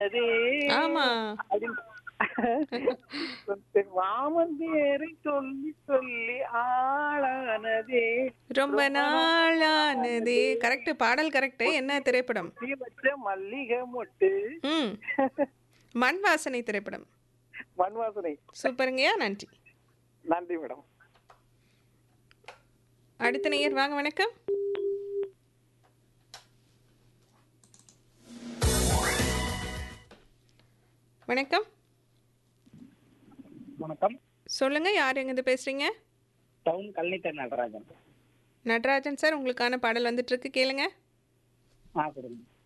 ஆளானதே ஆமா அப்படின்னு வாமன் பேரை சொல்லி சொல்லி ஆளானதே ரொம்ப நாளானதே கரெக்ட் பாடல் கரெக்ட் என்ன திரைப்படம் நீ வச்ச மல்லிகை மொட்டு ம் மண் வாசனை திரைப்படம் மண் வாசனை சூப்பருங்கய்யா நன்றி நன்றி மேடம் அடுத்த நேயர் வாங்க வணக்கம் வணக்கம் வணக்கம் சொல்லுங்க யார் எங்கிருந்து பேசுறீங்க டவுன் கல்னித்தர் நடராஜன் நடராஜன் சார் உங்களுக்கான பாடல் வந்துட்டு இருக்கு கேளுங்க ஆ கொடுங்க